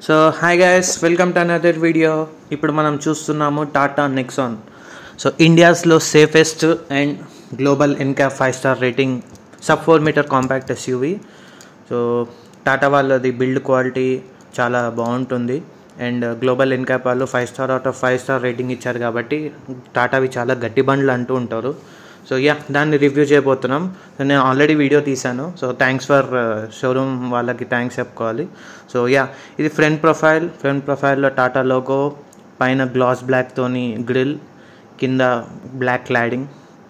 so hi guys welcome to another video ఇప్పుడు మనం చూస్తున్నాము టాటా నెక్సాన్ సో ఇండియాస్లో safest and global NCAP five star rating sub four metre compact SUV so Tata వాళ్ళది build quality చాలా బాగుంటుంది and global NCAP వాళ్ళు five star out of five star rating ఇచ్చారు కాబట్టి టాటావి చాలా గట్టి బండ్లు అంటూ ఉంటారు సో యా దాన్ని రివ్యూ చేయబోతున్నాం నేను ఆల్రెడీ వీడియో తీశాను సో థ్యాంక్స్ ఫర్ షోరూమ్ వాళ్ళకి థ్యాంక్స్ చెప్పుకోవాలి సో యా ఇది ఫ్రంట్ ప్రొఫైల్ ఫ్రంట్ ప్రొఫైల్లో టాటా లోగో పైన గ్లాస్ బ్లాక్తోని గ్రిల్ కింద black cladding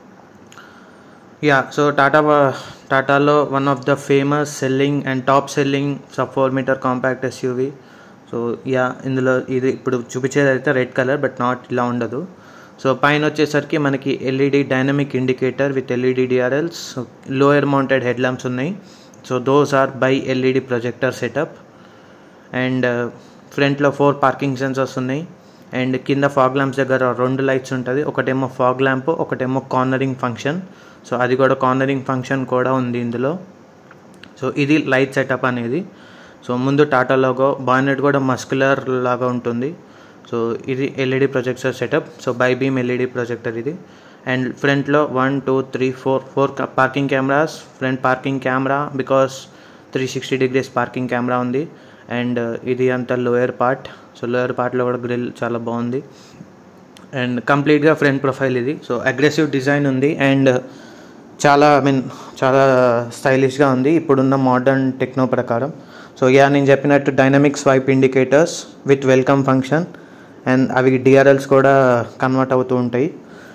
yeah so Tata టాటాలో one of the famous selling and top selling sub four metre compact SUV so yeah ఇందులో ఇది ఇప్పుడు చూపించేది అయితే రెడ్ కలర్ బట్ నాట్ ఇలా ఉండదు సో పైన వచ్చేసరికి మనకి LED dynamic indicator with LED DRLs lower mounted head lamps ఉన్నాయి so those are bi LED projector setup and ఫ్రంట్లో ఫోర్ పార్కింగ్ సెన్సర్స్ ఉన్నాయి అండ్ కింద ఫాగ్ ల్యాంప్స్ దగ్గర రెండు లైట్స్ ఉంటుంది ఒకటేమో ఫాగ్ ల్యాంప్ ఒకటేమో కార్నరింగ్ ఫంక్షన్ సో అది కూడా కార్నరింగ్ ఫంక్షన్ కూడా ఉంది ఇందులో సో ఇది లైట్ సెటప్ అనేది సో ముందు టాటా లోగో బానెట్ కూడా మస్కులర్ లాగా ఉంటుంది సో ఇది LED projector setup so bi beam LED projector ఇది అండ్ ఫ్రంట్లో one two three four four parking cameras front parking camera because three sixty degrees parking camera ఉంది and ఇది అంత లోయర్ పార్ట్ సో లోయర్ పార్ట్లో కూడా grill చాలా బాగుంది and కంప్లీట్గా ఫ్రంట్ ప్రొఫైల్ ఇది సో అగ్రెసివ్ డిజైన్ ఉంది అండ్ చాలా ఐ మీన్ చాలా స్టైలిష్గా ఉంది ఇప్పుడున్న మోడర్న్ టెక్నో ప్రకారం సో యా నేను చెప్పినట్టు dynamic swipe indicators with welcome function and అవి డిఆర్ఎల్స్ కూడా కన్వర్ట్ అవుతూ ఉంటాయి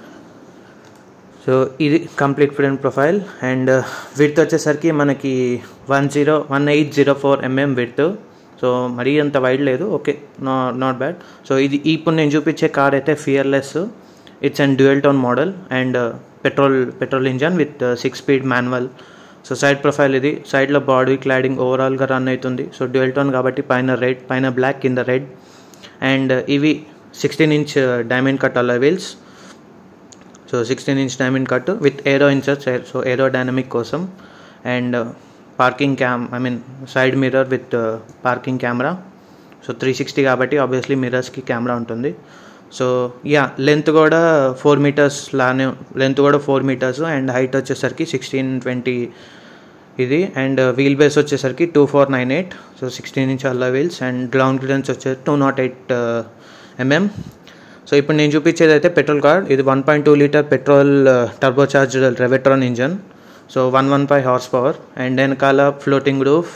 సో ఇది complete front profile and width వచ్చేసరికి మనకి one zero one eight zero four mm width so మరీ అంత వైడ్ లేదు ఓకే నా నాట్ బ్యాడ్ సో ఇది ఇప్పుడు నేను చూపించే కార్ అయితే fearless it's and dual tone model and petrol petrol engine with six speed manual so side profile ఇది సైడ్లో బాడీ క్లాడింగ్ ఓవరాల్గా రన్ అవుతుంది సో డ్యూయల్ టోన్ కాబట్టి పైన రెడ్ పైన బ్లాక్ కింద రెడ్ అండ్ ఇవి సిక్స్టీన్ ఇంచ్ డైమండ్ కట్ అలా wheels so sixteen inch diamond cut with aero inserts so aero dynamic కోసం and parking cam I mean side mirror with parking camera so three sixty కాబట్టి obviously మిర్రర్స్కి camera ఉంటుంది so yeah length కూడా four meters లానే length కూడా four meters and height వచ్చేసరికి sixteen twenty ఇది and wheel base వచ్చేసరికి two four nine eight so sixteen inch alloy wheels and ground clearance వచ్చేసి two nought eight mm so ఇప్పుడు నేను చూపించేది అయితే పెట్రోల్ కార్ ఇది one point two litre petrol turbocharge revotron engine so one one five horsepower and వెనకాల floating roof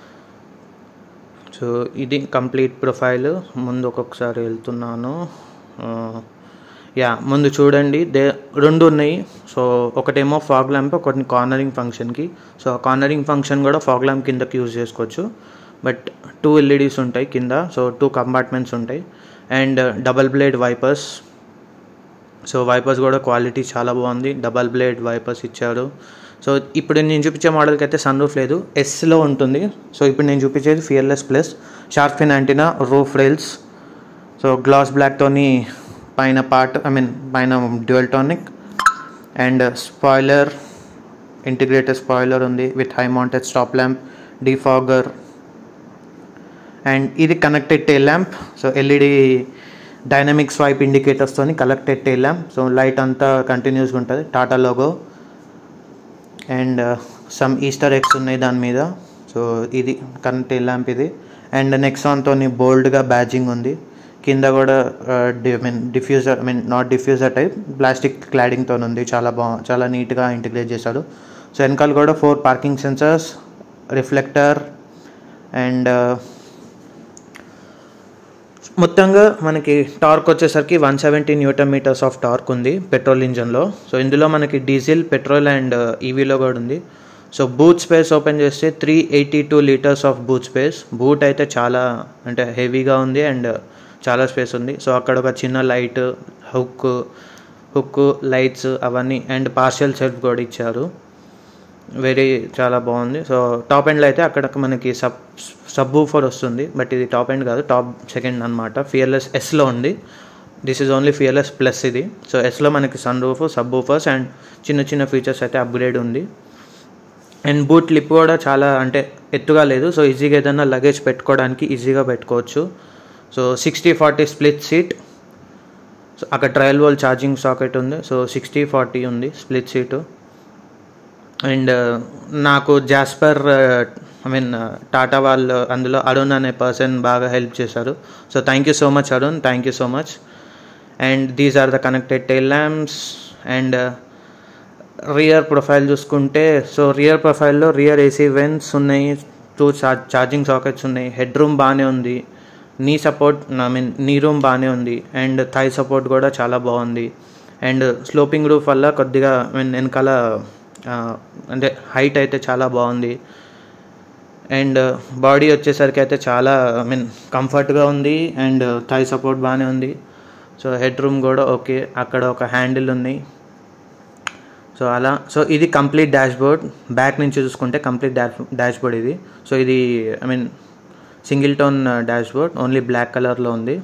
so ఇది complete profile ముందు ఒక్కొక్కసారి వెళ్తున్నాను యా ముందు చూడండి దే రెండు ఉన్నాయి సో ఒకటేమో ఫాగ్ ల్యాంప్ ఒకటి కార్నరింగ్ ఫంక్షన్కి సో ఆ కార్నరింగ్ ఫంక్షన్ కూడా ఫాగ్ ల్యాంప్ కిందకి యూజ్ చేసుకోవచ్చు బట్ టూ ఎల్ఈడీస్ ఉంటాయి కింద సో టూ కంపార్ట్మెంట్స్ ఉంటాయి and double blade wipers so wipers కూడా క్వాలిటీ చాలా బాగుంది డబల్ బ్లేడ్ వైపర్స్ ఇచ్చారు సో ఇప్పుడు నేను చూపించే మోడల్కి అయితే సన్ రూఫ్ లేదు ఎస్లో ఉంటుంది సో ఇప్పుడు నేను చూపించేది fearless plus shark fin antenna roof rails so glass బ్లాక్తోని పైన పార్ట్ ఐ మీన్ పైన dual tonic and spoiler integrated spoiler ఉంది with high mounted stop lamp defogger and ఇది connected tail lamp so LED dynamic swipe ఇండికేటర్స్తో connected tail lamp so light అంతా కంటిన్యూస్గా ఉంటుంది Tata logo and some Easter eggs ఉన్నాయి దాని మీద సో ఇది కరెంట్ టేల్ ల్యాంప్ ఇది అండ్ నెక్సాన్తో బోల్డ్గా బ్యాజింగ్ ఉంది కింద కూడా I mean diffuser I mean not diffuser type plastic క్లాడింగ్తో ఉంది చాలా బా చాలా నీట్గా ఇంటిగ్రేట్ చేశాడు సో వెనకాల కూడా four parking sensors reflector and మొత్తంగా మనకి టార్క్ వచ్చేసరికి one seventy newton meters of torque ఉంది పెట్రోల్ ఇంజన్లో సో ఇందులో మనకి డీజిల్ పెట్రోల్ అండ్ ఈవీలో కూడా ఉంది సో బూట్ స్పేస్ ఓపెన్ చేస్తే three eighty two litres of boot space boot అయితే చాలా అంటే హెవీగా ఉంది అండ్ చాలా స్పేస్ ఉంది సో అక్కడ ఒక చిన్న లైట్ హుక్ హుక్ లైట్స్ అవన్నీ అండ్ పార్షియల్ సెల్ఫ్ కూడా ఇచ్చారు వెరీ చాలా బాగుంది సో టాప్ ఎండ్లో అయితే అక్కడ మనకి సబ్ సబ్ ఊఫర్ వస్తుంది బట్ ఇది టాప్ ఎండ్ కాదు టాప్ సెకండ్ అనమాట ఫియర్లెస్ ఎస్లో ఉంది this is only fearless plus ఇది సో ఎస్లో మనకి sunroof subwoofers and చిన్న చిన్న ఫీచర్స్ అయితే అప్గ్రేడ్ ఉంది అండ్ బూట్ లిప్ కూడా చాలా అంటే ఎత్తుగా లేదు సో ఈజీగా ఏదైనా లగేజ్ పెట్టుకోవడానికి ఈజీగా పెట్టుకోవచ్చు so sixty forty split seat so అక్కడ ట్రయల్ వోల్ ఛార్జింగ్ సాకెట్ ఉంది సో సిక్స్టీ ఫార్టీ ఉంది స్ప్లిట్ సీటు అండ్ నాకు జాస్పర్ ఐ మీన్ టాటా వాళ్ళు అందులో అరుణ్ అనే పర్సన్ బాగా హెల్ప్ చేశారు so thank you so much Arun thank you so much and these are the connected tail lamps and rear profile చూసుకుంటే so rear ప్రొఫైల్లో rear AC vents ఉన్నాయి two charging sockets ఉన్నాయి head room బాగానే ఉంది knee support I mean knee room బాగానే ఉంది and thigh support కూడా చాలా బాగుంది అండ్ స్లోపింగ్ రూఫ్ వల్ల కొద్దిగా ఐ మీన్ వెనకాల అంటే హైట్ అయితే చాలా బాగుంది అండ్ బాడీ వచ్చేసరికి అయితే చాలా ఐ మీన్ కంఫర్ట్గా ఉంది అండ్ థై సపోర్ట్ బాగానే ఉంది సో హెడ్ రూమ్ కూడా ఓకే అక్కడ ఒక హ్యాండిల్ ఉంది సో అలా సో ఇది కంప్లీట్ డాష్ బోర్డ్ బ్యాక్ నుంచి చూసుకుంటే కంప్లీట్ డాష్ డాష్ బోర్డ్ ఇది సో ఇది I mean single tone dash board only black కలర్లో ఉంది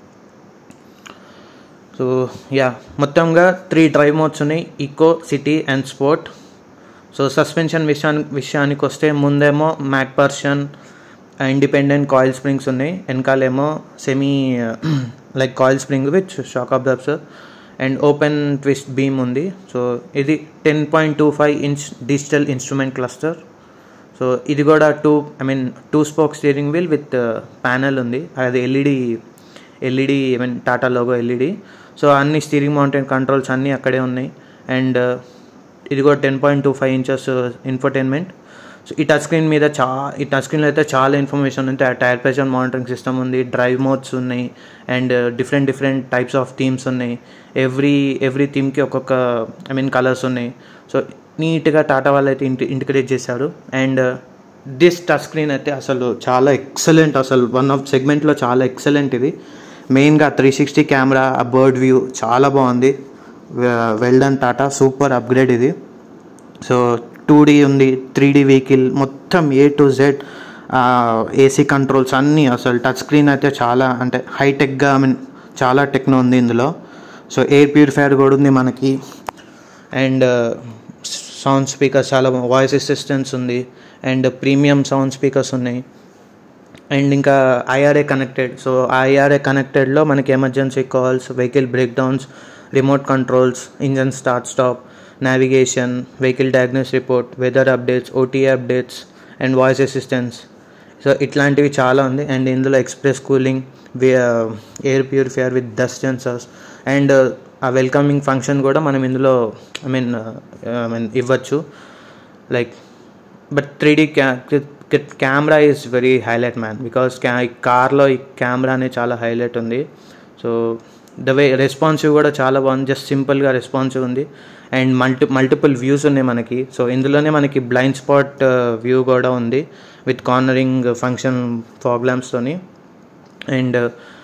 సో యా మొత్తంగా త్రీ డ్రైవ్ మోడ్స్ ఉన్నాయి eco city and sport so suspension విషయానికి విషయానికి వస్తే ముందేమో MacPherson independent coil springs ఉన్నాయి వెనకాలేమో semi like coil spring with shock absorbs and open twist beam ఉంది సో ఇది ten point two five inch digital instrument cluster so ఇది కూడా two I mean two spoke steering wheel with panel ఉంది అది LED LED I mean Tata logo LED so అన్ని steering mounted controls అన్నీ అక్కడే ఉన్నాయి అండ్ ఇది కూడా ten point two five inches infotainment so ఈ టచ్ స్క్రీన్ మీద చా ఈ టచ్ స్క్రీన్లో అయితే చాలా ఇన్ఫర్మేషన్ ఉంది టైర్ ప్రెషర్ మానిటరింగ్ సిస్టమ్ ఉంది డ్రైవ్ మోడ్స్ ఉన్నాయి and different different types of themes ఉన్నాయి ఎవ్రీ ఎవ్రీ థీమ్కి ఒక్కొక్క ఐ మీన్ కలర్స్ ఉన్నాయి సో నీట్గా టాటా వాళ్ళు అయితే ఇంటి ఇంటిగ్రేట్ చేశారు అండ్ దిస్ టచ్ స్క్రీన్ అయితే అసలు చాలా ఎక్సలెంట్ అసలు వన్ ఆఫ్ సెగ్మెంట్లో చాలా ఎక్సలెంట్ ఇది మెయిన్గా త్రీ సిక్స్టీ కెమెరా ఆ బర్డ్ వ్యూ చాలా బాగుంది well done Tata super upgrade ఇది సో టూ డీ ఉంది త్రీ డీ వెహికల్ మొత్తం A to Z AC controls అన్నీ అసలు టచ్ స్క్రీన్ అయితే చాలా అంటే హైటెక్గా ఐ మీన్ చాలా టెక్నో ఉంది ఇందులో సో ఎయిర్ ప్యూరిఫైయర్ కూడా ఉంది మనకి అండ్ సౌండ్ స్పీకర్స్ చాలా వాయిస్ అసిస్టెన్స్ ఉంది అండ్ ప్రీమియం సౌండ్ స్పీకర్స్ ఉన్నాయి అండ్ ఇంకా ఐఆర్ఏ కనెక్టెడ్ సో ఐఆర్ఏ కనెక్టెడ్లో మనకి emergency calls vehicle breakdowns remote controls engine start stop navigation vehicle diagnose report weather updates OTA updates and voice assistance so ఇట్లాంటివి చాలా ఉంది and ఇందులో express cooling air purifier with dust sensors and ఆ welcoming function కూడా మనం ఇందులో I mean I mean ఇవ్వచ్చు like but three D క్యా camera is very highlight man because క్యా కార్లో ఈ కెమెరా అనేది చాలా హైలైట్ ఉంది సో ద వే రెస్పాన్సివ్ కూడా చాలా బాగుంది జస్ట్ సింపుల్గా రెస్పాన్సివ్ ఉంది అండ్ మల్టి మల్టిపుల్ వ్యూస్ ఉన్నాయి మనకి సో ఇందులోనే మనకి బ్లైండ్ స్పాట్ వ్యూ కూడా ఉంది విత్ కార్నరింగ్ ఫంక్షన్ ప్రాబ్లమ్స్తోని అండ్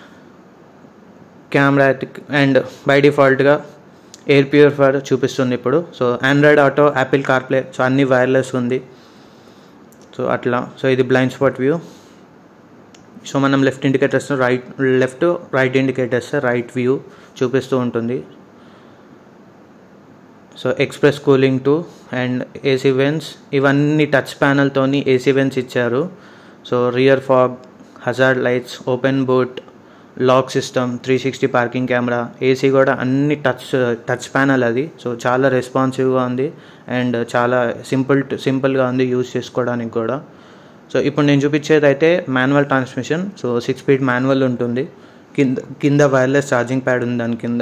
కెమెరా అండ్ బై డిఫాల్ట్గా ఎయిర్ ప్యూరిఫైర్ చూపిస్తుంది ఇప్పుడు so Android Auto Apple CarPlay so అన్ని వైర్లెస్ ఉంది సో అట్లా సో ఇది బ్లైండ్ స్పాట్ వ్యూ సో మనం left indicators right left right indicators right view చూపిస్తూ ఉంటుంది so express cooling to and AC vents ఇవన్నీ టచ్ ప్యానల్తోని ఏసీ వెన్స్ ఇచ్చారు so rear fog hazard lights open boot lock system three sixty parking camera AC కూడా అన్ని touch touch panel అది so చాలా రెస్పాన్సివ్గా ఉంది అండ్ చాలా సింపుల్ సింపుల్గా ఉంది యూజ్ చేసుకోవడానికి కూడా సో ఇప్పుడు నేను చూపించేది అయితే manual transmission so six speed manual ఉంటుంది కింద కింద వైర్లెస్ ఛార్జింగ్ ప్యాడ్ ఉంది దాని కింద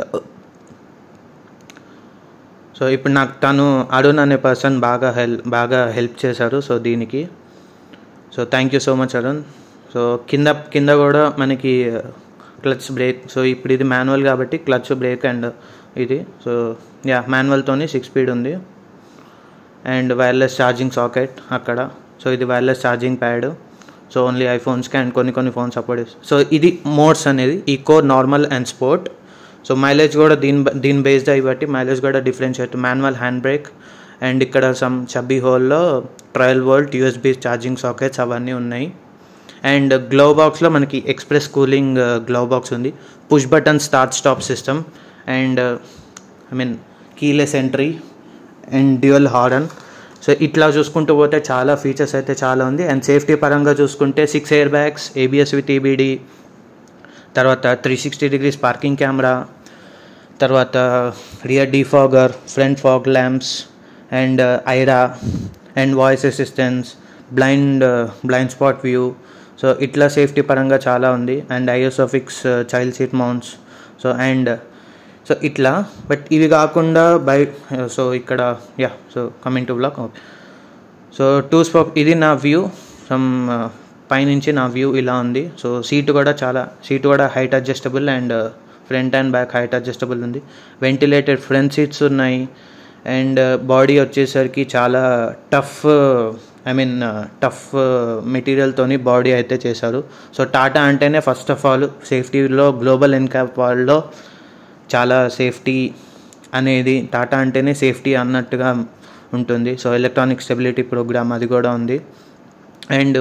సో ఇప్పుడు నాకు తను అరుణ్ అనే పర్సన్ బాగా హెల్ప్ బాగా హెల్ప్ చేశారు సో దీనికి so thank you so much Arun so కింద కింద కూడా మనకి క్లచ్ బ్రేక్ సో ఇప్పుడు ఇది మాన్యువల్ కాబట్టి క్లచ్ బ్రేక్ అండ్ ఇది సో యా మాన్యువల్తోని సిక్స్ స్పీడ్ ఉంది అండ్ వైర్లెస్ ఛార్జింగ్ సాకెట్ అక్కడ సో ఇది wireless charging pad so only ఐఫోన్స్కి అండ్ కొన్ని కొన్ని ఫోన్స్ సపోర్ట్ సో ఇది మోడ్స్ అనేది eco normal and sport so mileage కూడా దీని దీని బేస్డ్ అయ్యి బట్టి మైలేజ్ కూడా differentiate manual hand brake and ఇక్కడ సమ్ చబ్బీ హోల్లో trial volt USB charging sockets అవన్నీ ఉన్నాయి అండ్ గ్లో బాక్స్లో మనకి ఎక్స్ప్రెస్ కూలింగ్ గ్లో బాక్స్ ఉంది push button start stop system and I mean keyless entry and dual horn so ఇట్లా చూసుకుంటూ పోతే చాలా ఫీచర్స్ అయితే చాలా ఉంది అండ్ సేఫ్టీ పరంగా చూసుకుంటే six airbags ABS with EBD తర్వాత three sixty degrees parking camera తర్వాత rear defogger front fog lamps and IRA and voice assistance blind blind spot view so ఇట్లా సేఫ్టీ పరంగా చాలా ఉంది and ISOFIX child seat mounts so and so ఇట్లా but ఇవి కాకుండా by so ఇక్కడ yeah so coming to black okay so two spoke ఇది నా వ్యూ సమ్ పైనుంచి నా వ్యూ ఇలా ఉంది సో సీట్ కూడా చాలా సీట్ కూడా height adjustable and front and back height adjustable ఉంది వెంటిలేటెడ్ ఫ్రంట్ సీట్స్ ఉన్నాయి అండ్ బాడీ వచ్చేసరికి చాలా టఫ్ ఐ మీన్ టఫ్ మెటీరియల్తోని బాడీ అయితే చేశారు సో టాటా అంటేనే ఫస్ట్ ఆఫ్ ఆల్ సేఫ్టీలో గ్లోబల్ ఎన్క్యాప్ వాళ్ళలో చాలా సేఫ్టీ అనేది టాటా అంటేనే సేఫ్టీ అన్నట్టుగా ఉంటుంది సో ఎలక్ట్రానిక్ స్టెబిలిటీ ప్రోగ్రామ్ అది కూడా ఉంది అండ్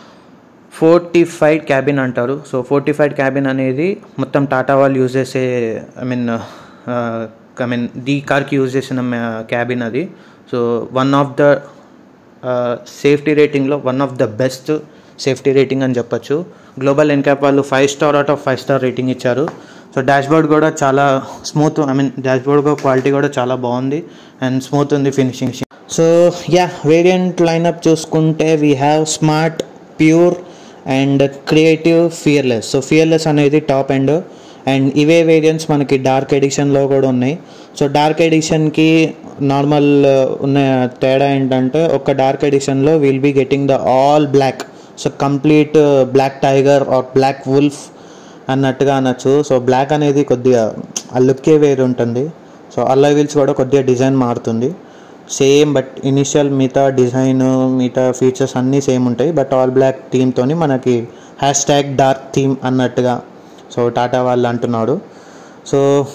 ఫోర్టిఫైడ్ క్యాబిన్ అంటారు సో ఫోర్టిఫైడ్ క్యాబిన్ అనేది మొత్తం టాటా వాళ్ళు యూజ్ చేసే I mean I mean the కార్కి యూజ్ చేసిన క్యాబిన్ అది so one of the safety రేటింగ్లో one of the best safety rating అని చెప్పొచ్చు గ్లోబల్ ఎన్క్యాప్ వాళ్ళు five star out of five star rating ఇచ్చారు సో డాష్బోర్డ్ కూడా చాలా smooth I mean dashboard quality కూడా చాలా బాగుంది అండ్ స్మూత్ ఉంది finishing so yeah variant lineup చూసుకుంటే we have smart pure and creative fearless so fearless అనేది టాప్ ఎండ్ అండ్ ఇవే వేరియంట్స్ మనకి డార్క్ ఎడిషన్లో కూడా ఉన్నాయి సో డార్క్ ఎడిషన్కి నార్మల్ ఉన్న తేడా ఏంటంటే ఒక డార్క్ ఎడిషన్లో will be getting the all black so complete black tiger or black wolf అన్నట్టుగా అనొచ్చు సో బ్లాక్ అనేది కొద్దిగా ఆ లుక్కే వేరు ఉంటుంది సో అల్లా వీల్స్ కూడా కొద్దిగా డిజైన్ మారుతుంది సేమ్ బట్ ఇనిషియల్ మిగతా డిజైన్ మిగతా ఫీచర్స్ అన్నీ సేమ్ ఉంటాయి బట్ ఆల్ బ్లాక్ థీమ్తోని మనకి హ్యాష్ ట్యాగ్ డార్క్ థీమ్ అన్నట్టుగా సో టాటా వాళ్ళు అంటున్నాడు సో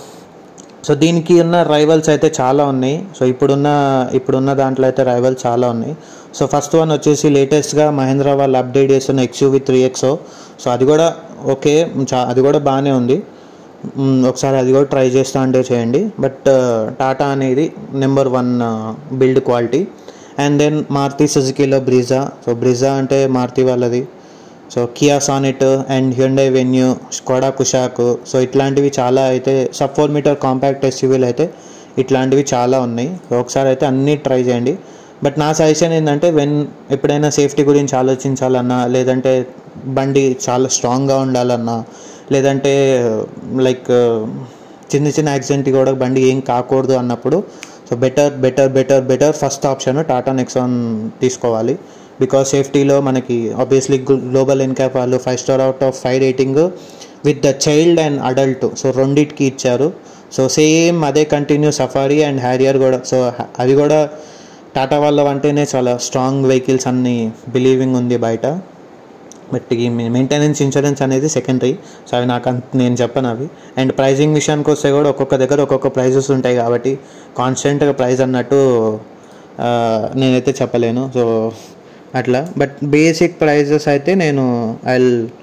సో దీనికి ఉన్న రైవల్స్ అయితే చాలా ఉన్నాయి సో ఇప్పుడున్న ఇప్పుడున్న దాంట్లో అయితే రైవల్స్ చాలా ఉన్నాయి సో ఫస్ట్ వన్ వచ్చేసి లేటెస్ట్గా మహేంద్ర వాళ్ళు అప్డేట్ చేస్తున్న ఎక్స్యూవి త్రీ ఎక్సో సో అది కూడా ఓకే చా అది కూడా బాగానే ఉంది మ్, ఒకసారి అది కూడా ట్రై చేస్తా అంటే చేయండి బట్ టాటా అనేది number one build quality and then Maruti సుజుకీలో బ్రిజా సో బ్రిజా అంటే మారుతి వాళ్ళది so Kia Sonet and Hyundai Venue Skoda Kushaq so ఇట్లాంటివి చాలా అయితే సబ్ ఫోర్ మీటర్ కాంపాక్ట్ ఎస్యూవీలు అయితే ఇట్లాంటివి చాలా ఉన్నాయి సో ఒకసారి అయితే అన్నీ ట్రై చేయండి బట్ నా సజెషన్ ఏంటంటే వెన్ ఎప్పుడైనా సేఫ్టీ గురించి ఆలోచించాలన్నా లేదంటే బండి చాలా స్ట్రాంగ్గా ఉండాలన్నా లేదంటే లైక్ చిన్న చిన్న యాక్సిడెంట్ కూడా బండి ఏం కాకూడదు అన్నప్పుడు so better better better better first option Tata Nexon తీసుకోవాలి బికాస్ సేఫ్టీలో మనకి ఆబ్వియస్లీ గ్లోబల్ ఎన్క్యాప్ వాళ్ళు five star out of five rating with the child and adult so రెండిటికి ఇచ్చారు సో సేమ్ అదే కంటిన్యూ సఫారీ అండ్ హ్యారియర్ కూడా సో అవి కూడా టాటా వాళ్ళ అంటేనే చాలా స్ట్రాంగ్ వెహికల్స్ అన్ని బిలీవింగ్ ఉంది బయట బట్ ఈ మెయింటెనెన్స్ ఇన్సూరెన్స్ అనేది సెకండరీ సో అవి నాకు అంత నేను చెప్పను అవి అండ్ ప్రైజింగ్ విషయానికి వస్తే కూడా ఒక్కొక్క దగ్గర ఒక్కొక్క ప్రైజెస్ ఉంటాయి కాబట్టి కాన్స్టెంట్గా ప్రైస్ అన్నట్టు ఆ, నేనైతే చెప్పలేను సో అట్లా బట్ బేసిక్ ప్రైజెస్ అయితే నేను I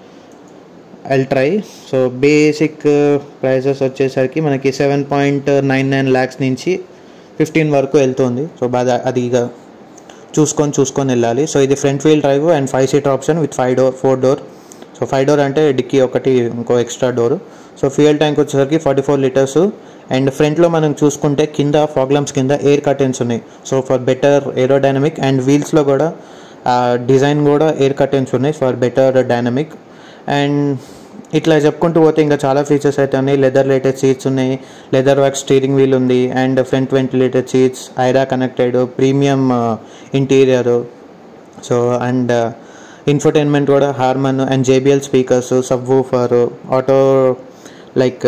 I'll try so basic prices వచ్చేసరికి మనకి seven point nine nine lakhs నుంచి ఫిఫ్టీన్ వరకు వెళ్తుంది సో బాగా అది ఇక చూసుకొని చూసుకొని వెళ్ళాలి సో ఇది front wheel drive and five seater option with five door four door so five door అంటే డిక్కీ ఒకటి ఇంకో extra door so fuel tank వచ్చేసరికి ఫార్టీ ఫోర్ లీటర్స్ అండ్ ఫ్రంట్లో మనం చూసుకుంటే కింద ఫాగ్లమ్స్ కింద ఎయిర్ కర్టెన్స్ ఉన్నాయి so for better aerodynamic and వీల్స్లో కూడా డిజైన్ కూడా ఎయిర్ కర్టెన్స్ ఉన్నాయి ఫర్ బెటర్ డైనమిక్ అండ్ ఇట్లా చెప్పుకుంటూ పోతే ఇంకా చాలా ఫీచర్స్ అయితే ఉన్నాయి లెదర్ లేటెడ్ సీట్స్ ఉన్నాయి లెదర్ వర్క్ స్టీరింగ్ వీల్ ఉంది and front ventilated seats IRA connected premium interior so and infotainment కూడా Harman and JBL speakers subwoofer auto like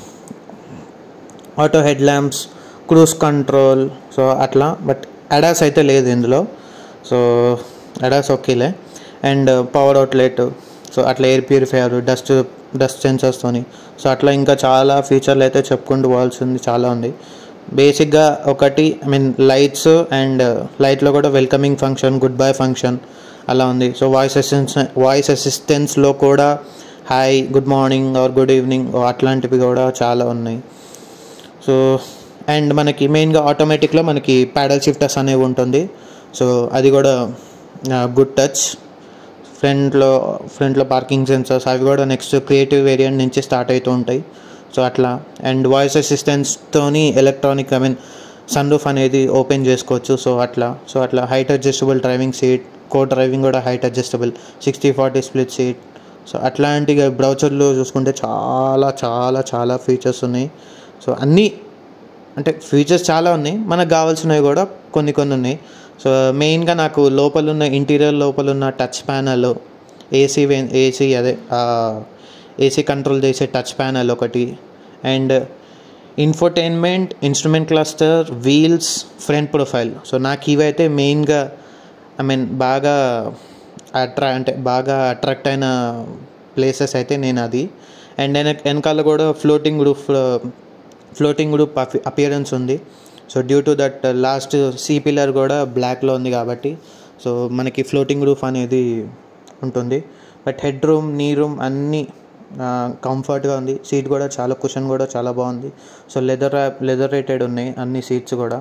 auto headlamps cruise control so అట్లా but ADAS అయితే లేదు ఇందులో so ADAS ఓకేలే and power outlet so అట్లా air purifier dust dust సెన్సర్స్తోని so అట్లా ఇంకా చాలా ఫీచర్లు అయితే చెప్పుకుంటూ పోవాల్సింది చాలా ఉంది బేసిక్గా ఒకటి ఐ మీన్ లైట్స్ అండ్ లైట్లో కూడా welcoming function goodbye function అలా ఉంది సో వాయిస్ అసిస్టెన్స్ వాయిస్ అసిస్టెన్స్లో కూడా hi good morning or good evening అట్లాంటివి కూడా చాలా ఉన్నాయి సో అండ్ మనకి మెయిన్గా ఆటోమేటిక్లో మనకి ప్యాడల్ షిఫ్టర్స్ అనేవి ఉంటుంది సో అది కూడా గుడ్ టచ్ ఫ్రంట్లో ఫ్రంట్లో పార్కింగ్ సెన్సర్స్ అవి కూడా నెక్స్ట్ క్రియేటివ్ వేరియంట్ నుంచి స్టార్ట్ అవుతూ ఉంటాయి సో అట్లా అండ్ వాయిస్ అసిస్టెంట్స్తోని electronic I mean sunroof అనేది ఓపెన్ చేసుకోవచ్చు సో అట్లా సో అట్లా height adjustable driving seat co driving కూడా height adjustable sixty forty split seat so అట్లాంటి బ్రౌచర్లో చూసుకుంటే చాలా చాలా చాలా ఫీచర్స్ ఉన్నాయి సో అన్నీ అంటే ఫీచర్స్ చాలా ఉన్నాయి మనకు కావాల్సినవి కూడా కొన్ని కొన్ని ఉన్నాయి సో మెయిన్గా నాకు లోపల ఉన్న ఇంటీరియర్ లోపల ఉన్న టచ్ ప్యానల్ ఏసీ ఏసీ అదే ఏసీ కంట్రోల్ చేసే టచ్ ప్యానల్ ఒకటి and infotainment instrument cluster wheels front profile so నాకు ఇవైతే మెయిన్గా ఐ మీన్ బాగా అట్రా అంటే బాగా అట్రాక్ట్ అయిన ప్లేసెస్ అయితే నేను అది అండ్ వెనక వెనకాల కూడా floating roof floating roof appearance ఉంది so due to that last C pillar కూడా బ్లాక్లో ఉంది కాబట్టి సో మనకి ఫ్లోటింగ్ రూఫ్ అనేది ఉంటుంది but head room knee room అన్నీ కంఫర్ట్గా ఉంది సీట్ కూడా చాలా కుషన్ కూడా చాలా బాగుంది సో లెదర్ లెదర్ రేటెడ్ ఉన్నాయి అన్ని సీట్స్ కూడా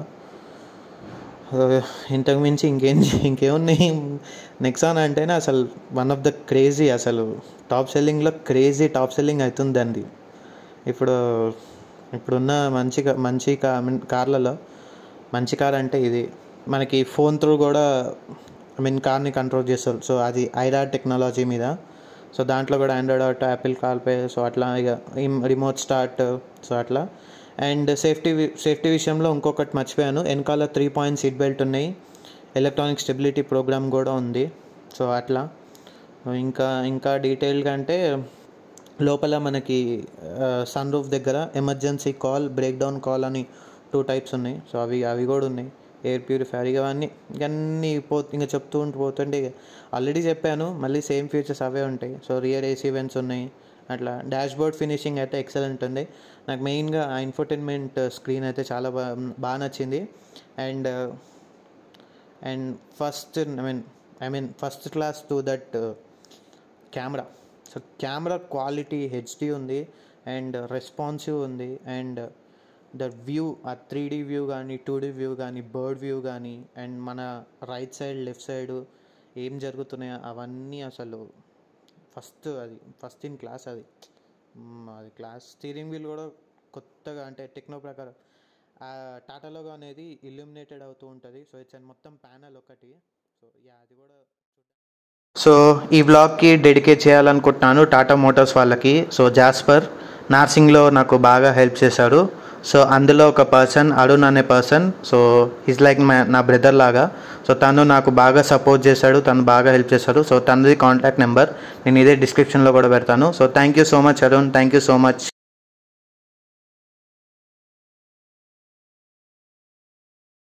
ఇంతకు మించి ఇంకేం ఇంకేమున్నాయి నెక్సాన్ అంటేనే అసలు వన్ ఆఫ్ ద క్రేజీ అసలు టాప్ సెల్లింగ్లో క్రేజీ టాప్ సెల్లింగ్ అవుతుంది అండి ఇప్పుడు ఇప్పుడున్న మంచి మంచి కార్లలో మంచి కార్ అంటే ఇది మనకి ఫోన్ త్రూ కూడా ఐ మీన్ కార్ని కంట్రోల్ చేస్తారు సో అది ఐరార్ టెక్నాలజీ మీద సో దాంట్లో కూడా Android Auto Apple CarPlay so అట్లా ఇక రిమోట్ స్టార్ట్ సో అట్లా అండ్ సేఫ్టీ సేఫ్టీ విషయంలో ఇంకొకటి మర్చిపోయాను వెనకాల త్రీ పాయింట్ సీట్ బెల్ట్ ఉన్నాయి ఎలక్ట్రానిక్ స్టెబిలిటీ ప్రోగ్రామ్ కూడా ఉంది సో అట్లా ఇంకా ఇంకా డీటెయిల్గా అంటే లోపల మనకి సన్ రూఫ్ దగ్గర emergency call breakdown call అని టూ టైప్స్ ఉన్నాయి సో అవి అవి కూడా ఉన్నాయి ఎయిర్ ప్యూరిఫైర్ ఇవన్నీ ఇవన్నీ పో ఇంకా చెప్తూ ఉంటూ పోతుంటే ఆల్రెడీ చెప్పాను మళ్ళీ సేమ్ ఫీచర్స్ అవే ఉంటాయి సో రియర్ ఏసీ ఈవెంట్స్ ఉన్నాయి అట్లా డాష్ బోర్డ్ ఫినిషింగ్ అయితే ఎక్సలెంట్ ఉంది నాకు మెయిన్గా ఆ ఇన్ఫోటైన్మెంట్ స్క్రీన్ అయితే చాలా బాగా బాగా నచ్చింది and and first I mean I mean first class to that camera so camera quality HD ఉంది అండ్ రెస్పాన్సివ్ ఉంది అండ్ ద వ్యూ ఆ త్రీ డీ వ్యూ కానీ టూ డీ వ్యూ కానీ బర్డ్ వ్యూ కానీ అండ్ మన రైట్ సైడ్ లెఫ్ట్ సైడ్ ఏం జరుగుతున్నాయో అవన్నీ అసలు ఫస్ట్ అది ఫస్ట్ ఇన్ క్లాస్ అది అది క్లాస్ స్టీరింగ్ వీల్ కూడా కొత్తగా అంటే టెక్నో ప్రకారం టాటాలో అనేది ఇల్యూమినేటెడ్ అవుతూ ఉంటుంది సో ఇట్స్ మొత్తం ప్యానల్ ఒకటి సో యా అది కూడా సో ఈ బ్లాగ్కి డెడికేట్ చేయాలనుకుంటున్నాను టాటా మోటార్స్ వాళ్ళకి సో జాస్పర్ నార్సింగ్లో నాకు బాగా హెల్ప్ చేశాడు సో అందులో ఒక పర్సన్ అరుణ్ అనే పర్సన్ సో ఈజ్ లైక్ నా బ్రదర్ లాగా సో తను నాకు బాగా సపోర్ట్ చేశాడు తను బాగా హెల్ప్ చేశాడు సో తనది కాంటాక్ట్ నెంబర్ నేను ఇదే డిస్క్రిప్షన్లో కూడా పెడతాను so thank you so much Arun thank you so much